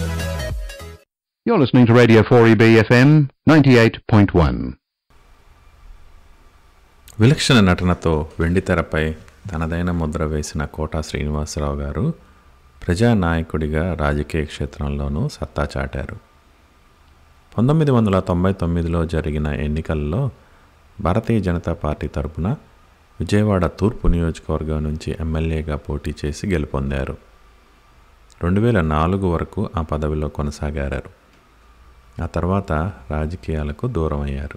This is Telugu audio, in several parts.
You're listening to Radio 4EB FM 98.1. విలక్షణ నటనతో వెండితెరపై తనదైన ముద్ర వేసిన కోటా శ్రీనివాసరావు గారు ప్రజానాయకుడిగా రాజకీయ క్షేత్రంలోనూ సత్తా చాటారు పంతొమ్మిది వందల తొంభై తొమ్మిదిలో జరిగిన ఎన్నికల్లో భారతీయ జనతా పార్టీ తరపున విజయవాడ తూర్పు నియోజకవర్గం నుంచి ఎమ్మెల్యేగా పోటీ చేసి గెలుపొందారు రెండు వేల నాలుగు వరకు ఆ పదవిలో కొనసాగారు ఆ తర్వాత రాజకీయాలకు దూరం అయ్యారు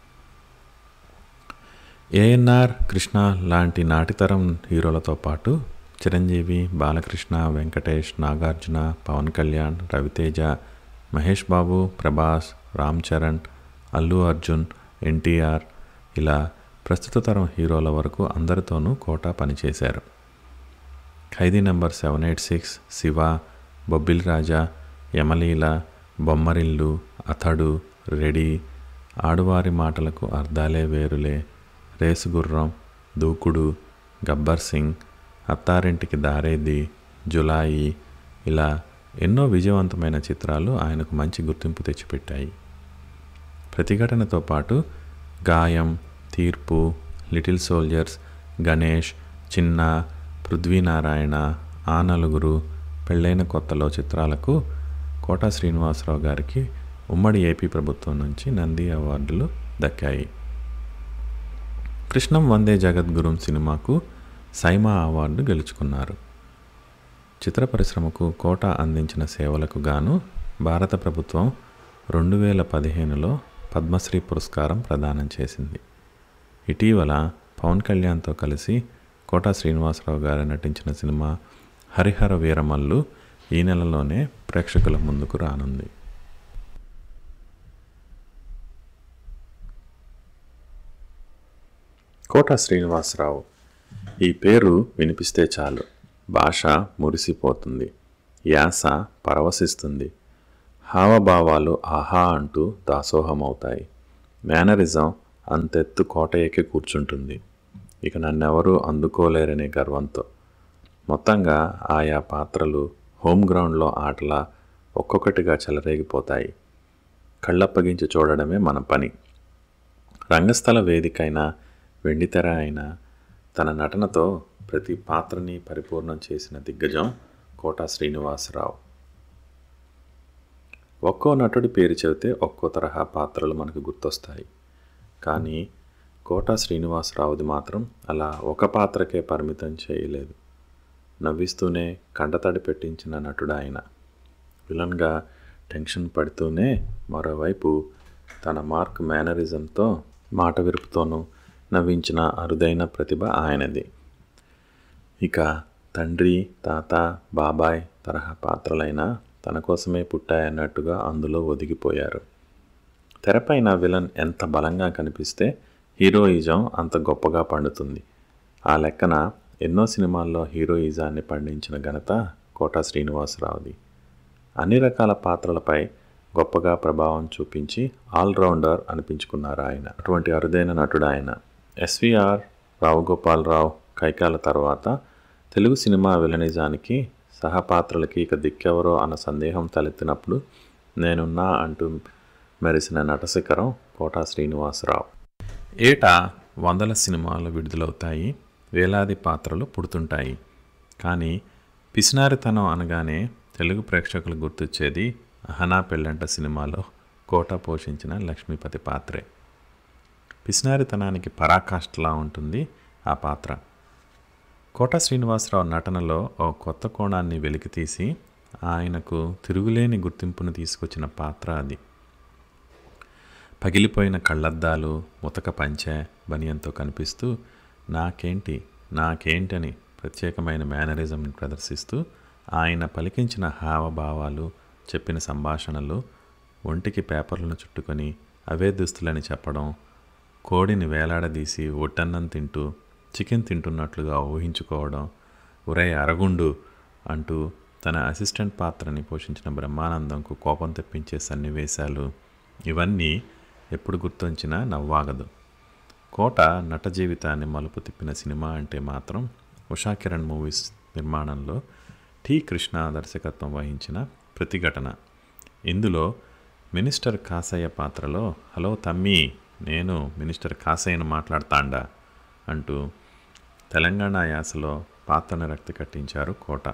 ఏఎన్ఆర్ కృష్ణ లాంటి నాటితరం హీరోలతో పాటు చిరంజీవి బాలకృష్ణ వెంకటేష్ నాగార్జున పవన్ కళ్యాణ్ రవితేజ మహేష్ బాబు ప్రభాస్ రామ్ చరణ్ అల్లు అర్జున్ ఎన్టీఆర్ ఇలా ప్రస్తుత తరం హీరోల వరకు అందరితోనూ కోటా పనిచేశారు Khaidi number seven eight six Siva Bobbili Raja Yamaleela Bommarillu Athadu Ready ఆడువారి మాటలకు అర్థాలే వేరులే రేసుగుర్రం దూకుడు గబ్బర్ సింగ్ అత్తారింటికి దారేది జులాయి ఇలా ఎన్నో విజయవంతమైన చిత్రాలు ఆయనకు మంచి గుర్తింపు తెచ్చిపెట్టాయి ప్రతిఘటనతో పాటు గాయం తీర్పు లిటిల్ సోల్జర్స్ గణేష్ చిన్న పృథ్వీనారాయణ ఆ నలుగురు పెళ్ళైన కొత్తలో చిత్రాలకు కోటా శ్రీనివాసరావు గారికి ఉమ్మడి ఏపీ ప్రభుత్వం నుంచి నంది అవార్డులు దక్కాయి కృష్ణం వందే జగద్గురుం సినిమాకు సైమా అవార్డు గెలుచుకున్నారు చిత్ర పరిశ్రమకు కోట అందించిన సేవలకు గాను భారత ప్రభుత్వం రెండు వేల పదిహేనులో పద్మశ్రీ పురస్కారం ప్రదానం చేసింది ఇటీవల పవన్ కళ్యాణ్తో కలిసి కోటా శ్రీనివాసరావు గారు నటించిన సినిమా హరిహర వీరమల్లు ఈ నెలలోనే ప్రేక్షకుల ముందుకు రానుంది కోట శ్రీనివాసరావు ఈ పేరు వినిపిస్తే చాలు భాష మురిసిపోతుంది యాస పరవశిస్తుంది హావభావాలు ఆహా అంటూ దాసోహమవుతాయి మేనరిజం అంతెత్తు కోట ఎక్కి కూర్చుంటుంది ఇక నన్నెవరూ అందుకోలేరనే గర్వంతో మొత్తంగా ఆయా పాత్రలు హోమ్ గ్రౌండ్లో ఆటలా ఒక్కొక్కటిగా చెలరేగిపోతాయి కళ్ళప్పగించి చూడడమే మన పని రంగస్థల వేదికైనా వెండితెర అయినా తన నటనతో ప్రతి పాత్రని పరిపూర్ణం చేసిన దిగ్గజం కోటా శ్రీనివాసరావు ఒక్కో నటుడి పేరు చెబితే ఒక్కో తరహా పాత్రలు మనకు గుర్తొస్తాయి కానీ కోటా శ్రీనివాసరావుది మాత్రం అలా ఒక పాత్రకే పరిమితం చేయలేదు నవ్విస్తూనే కంటతడి పెట్టించిన నటుడు ఆయన విలన్గా టెన్షన్ పడుతూనే మరోవైపు తన మార్క్ మేనరిజంతో మాట విరుపుతోనూ నవ్వించిన అరుదైన ప్రతిభ ఆయనది ఇక తండ్రి తాత బాబాయ్ తరహా పాత్రలైనా తన కోసమే పుట్టాయన్నట్టుగా అందులో ఒదిగిపోయారు తెరపైన విలన్ ఎంత బలంగా కనిపిస్తే హీరోయిజం అంత గొప్పగా పండుతుంది ఆ లెక్కన ఎన్నో సినిమాల్లో హీరోయిజాన్ని పండించిన ఘనత కోటా శ్రీనివాసరావుది అన్ని రకాల పాత్రలపై గొప్పగా ప్రభావం చూపించి ఆల్రౌండర్ అనిపించుకున్నారు ఆయన అటువంటి అరుదైన నటుడు ఆయన ఎస్విఆర్ రావు గోపాలరావు కైకాల తర్వాత తెలుగు సినిమా విలనిజానికి సహపాత్రలకి ఇక దిక్కెవరో అన్న సందేహం తలెత్తినప్పుడు నేనున్నా అంటూ మెరిసిన నటశిఖరం కోటా శ్రీనివాసరావు ఏటా వందల సినిమాలు విడుదలవుతాయి వేలాది పాత్రలు పుడుతుంటాయి కానీ పిసినారితనం అనగానే తెలుగు ప్రేక్షకులు గుర్తొచ్చేది అహనా పెళ్ళంట సినిమాలో కోట పోషించిన లక్ష్మీపతి పాత్రే పిసినారితనానికి పరాకాష్ఠలా ఉంటుంది ఆ పాత్ర కోట శ్రీనివాసరావు నటనలో ఓ కొత్త కోణాన్ని వెలికితీసి ఆయనకు తిరుగులేని గుర్తింపును తీసుకొచ్చిన పాత్ర అది పగిలిపోయిన కళ్ళద్దాలు ముతక పంచె బనియంతో కనిపిస్తూ నాకేంటి నాకేంటని ప్రత్యేకమైన మేనరిజంని ప్రదర్శిస్తూ ఆయన పలికించిన హావభావాలు చెప్పిన సంభాషణలు ఒంటికి పేపర్లను చుట్టుకొని అవే దుస్తులని చెప్పడం కోడిని వేలాడదీసి ఒట్టన్నం తింటూ చికెన్ తింటున్నట్లుగా ఊహించుకోవడం ఒరే అరగుండు అంటూ తన అసిస్టెంట్ పాత్రని పోషించిన బ్రహ్మానందంకు కోపం తెప్పించే సన్నివేశాలు ఇవన్నీ ఎప్పుడు గుర్తొచ్చినా నవ్వాగదు కోట నట జీవితాన్ని మలుపు తిప్పిన సినిమా అంటే మాత్రం ఉషా కిరణ్ మూవీస్ నిర్మాణంలో టి కృష్ణ దర్శకత్వం వహించిన ప్రతిఘటన ఇందులో మినిస్టర్ కాసయ్య పాత్రలో హలో తమ్మి నేను మినిస్టర్ కాసయ్యను మాట్లాడతాండా అంటూ తెలంగాణ యాసలో పాత్రను రక్తి కట్టించారు కోట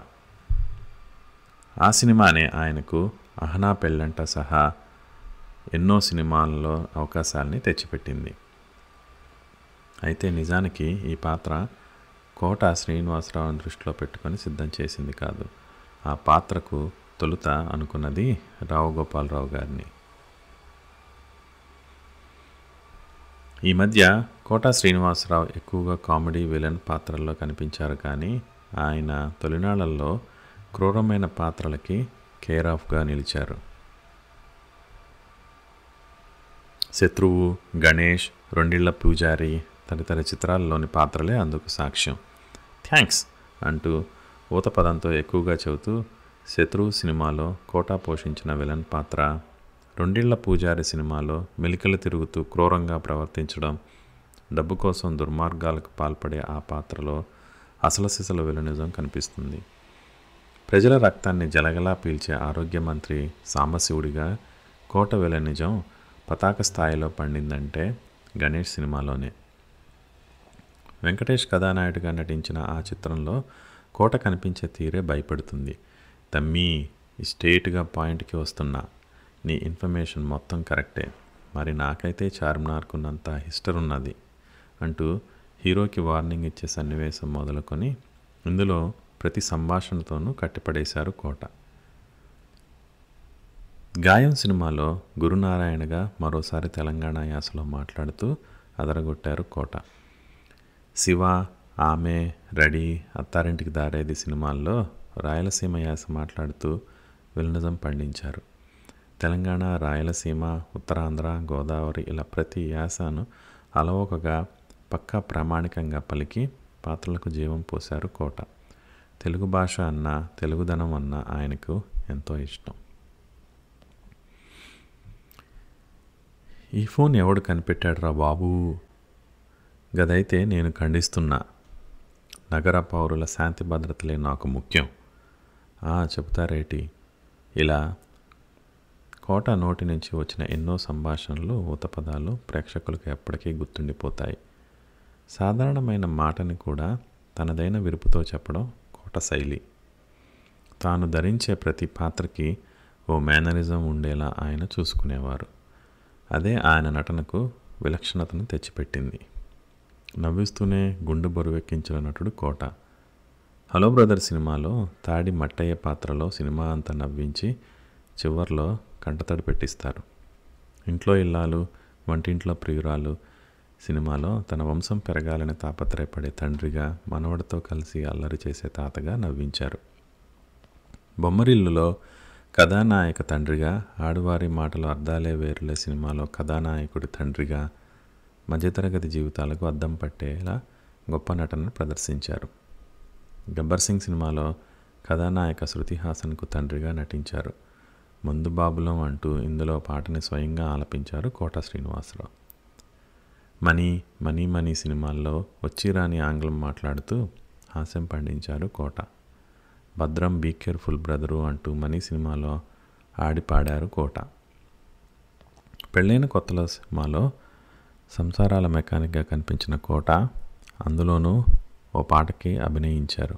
ఆ సినిమానే ఆయనకు అహనా పెళ్ళంట సహా ఎన్నో సినిమాల్లో అవకాశాల్ని తెచ్చిపెట్టింది అయితే నిజానికి ఈ పాత్ర కోట శ్రీనివాసరావుని దృష్టిలో పెట్టుకొని సిద్ధం చేసింది కాదు ఆ పాత్రకు తొలుత అనుకున్నది రావు గోపాలరావు గారిని ఈ మధ్య కోట శ్రీనివాసరావు ఎక్కువగా కామెడీ విలన్ పాత్రల్లో కనిపించారు కానీ ఆయన తొలినాళ్లలో క్రూరమైన పాత్రలకి కేర్ ఆఫ్గా నిలిచారు శత్రువు గణేష్ రెండిళ్ల పూజారి తదితర చిత్రాల్లోని పాత్రలే అందుకు సాక్ష్యం థ్యాంక్స్ అంటూ ఊత పదంతో ఎక్కువగా చెబుతూ శత్రువు సినిమాలో కోటా పోషించిన విలన్ పాత్ర రెండిళ్ల పూజారి సినిమాలో మెలికలు తిరుగుతూ క్రూరంగా ప్రవర్తించడం డబ్బు కోసం దుర్మార్గాలకు పాల్పడే ఆ పాత్రలో అసలు సిసల విలనిజం కనిపిస్తుంది ప్రజల రక్తాన్ని జలగలా పీల్చే ఆరోగ్య మంత్రి సాంబశివుడిగా కోట విలనిజం పతాక స్థాయిలో పండిందంటే గణేష్ సినిమాలోనే వెంకటేష్ కథానాయుడుగా నటించిన ఆ చిత్రంలో కోట కనిపించే తీరే భయపడుతుంది తమ్మీ ఈ స్ట్రేట్గా పాయింట్కి వస్తున్నా నీ ఇన్ఫర్మేషన్ మొత్తం కరెక్టే మరి నాకైతే చార్మినార్కున్నంత హిస్టర్ ఉన్నది అంటూ హీరోకి వార్నింగ్ ఇచ్చే సన్నివేశం మొదలుకొని ఇందులో ప్రతి సంభాషణతోనూ కట్టిపడేశారు కోట గాయం సినిమాలో గురునారాయణగా మరోసారి తెలంగాణ యాసలో మాట్లాడుతూ అదరగొట్టారు కోట శివ ఆమె రెడీ అత్తారింటికి దారేది సినిమాల్లో రాయలసీమ యాస మాట్లాడుతూ విలనిజం పండించారు తెలంగాణ రాయలసీమ ఉత్తరాంధ్ర గోదావరి ఇలా ప్రతి యాసను అలవోకగా పక్కా ప్రామాణికంగా పలికి పాత్రలకు జీవం పోశారు కోట తెలుగు భాష అన్న తెలుగుదనం అన్న ఆయనకు ఎంతో ఇష్టం ఈ ఫోన్ ఎవడు కనిపెట్టాడురా బాబు గదైతే నేను ఖండిస్తున్నా నగర పౌరుల శాంతి భద్రతలే నాకు ముఖ్యం ఆ, చెప్తారేటి ఇలా కోట నోటి నుంచి వచ్చిన ఎన్నో సంభాషణలు ఊతపదాలు ప్రేక్షకులకు ఎప్పటికీ గుర్తుండిపోతాయి సాధారణమైన మాటని కూడా తనదైన విరుపుతో చెప్పడం కోట శైలి తాను ధరించే ప్రతి పాత్రకి ఓ మేనరిజం ఉండేలా ఆయన చూసుకునేవారు అదే ఆయన నటనకు విలక్షణతను తెచ్చిపెట్టింది నవ్విస్తూనే గుండె బరువెక్కించిన నటుడు కోట హలో బ్రదర్ సినిమాలో తాడి మట్టయ్య పాత్రలో సినిమా అంతా నవ్వించి చివర్లో కంటతడి పెట్టిస్తారు ఇంట్లో ఇల్లాలు వంటింట్లో ప్రియురాలు సినిమాలో తన వంశం పెరగాలని తాపత్రయపడే తండ్రిగా మనవడితో కలిసి అల్లరి చేసే తాతగా నవ్వించారు బొమ్మరిల్లులో కథానాయక తండ్రిగా ఆడువారి మాటలు అర్థాలే వేరులే సినిమాలో కథానాయకుడి తండ్రిగా మధ్యతరగతి జీవితాలకు అద్దం పట్టేలా గొప్ప నటనను ప్రదర్శించారు గబ్బర్ సింగ్ సినిమాలో కథానాయక శృతి హాసన్కు తండ్రిగా నటించారు మందు బాబులం అంటూ ఇందులో పాటని స్వయంగా ఆలపించారు Kota Srinivasarao money money money సినిమాల్లో వచ్చిరాని ఆంగ్లం మాట్లాడుతూ హాస్యం పండించారు కోట భద్రం బీ కేర్ఫుల్ బ్రదరు అంటూ మనీ సినిమాలో ఆడి పాడారు కోట పెళ్ళైన కొత్తల సినిమాలో సంసారాల మెకానిక్గా కనిపించిన కోట అందులోనూ ఓ పాటకి అభినయించారు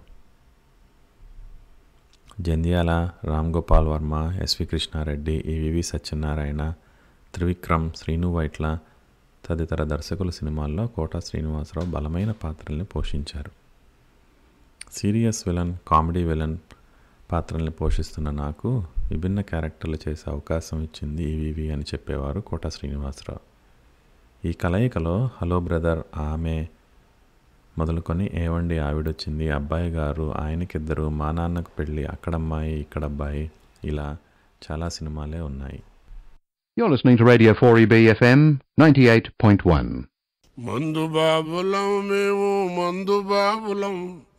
జంధ్యాల రామ్ గోపాల్ వర్మ ఎస్వి కృష్ణారెడ్డి ఈవివి సత్యనారాయణ త్రివిక్రమ్ శ్రీను వైట్ల తదితర దర్శకుల సినిమాల్లో కోట శ్రీనివాసరావు బలమైన పాత్రల్ని పోషించారు సీరియస్ విలన్ కామెడీ విలన్ పాత్రల్ని పోషిస్తున్న నాకు విభిన్న క్యారెక్టర్లు చేసే అవకాశం ఇచ్చింది ఈవీవి అని చెప్పేవారు కోట శ్రీనివాసరావు ఈ కలయికలో హలో బ్రదర్ ఆమె మొదలుకొని ఏవండి ఆవిడొచ్చింది అబ్బాయి గారు ఆయనకిద్దరు మా నాన్నకు పెళ్ళి అక్కడమ్మాయి ఇక్కడబ్బాయి ఇలా చాలా సినిమాలే ఉన్నాయి You're listening to Radio 4EB FM 98.1. మందు బాబులం మేము మందు బాబులం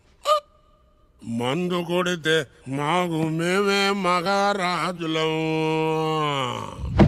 మందు కొడితే మాకు మేమే మగారాజులం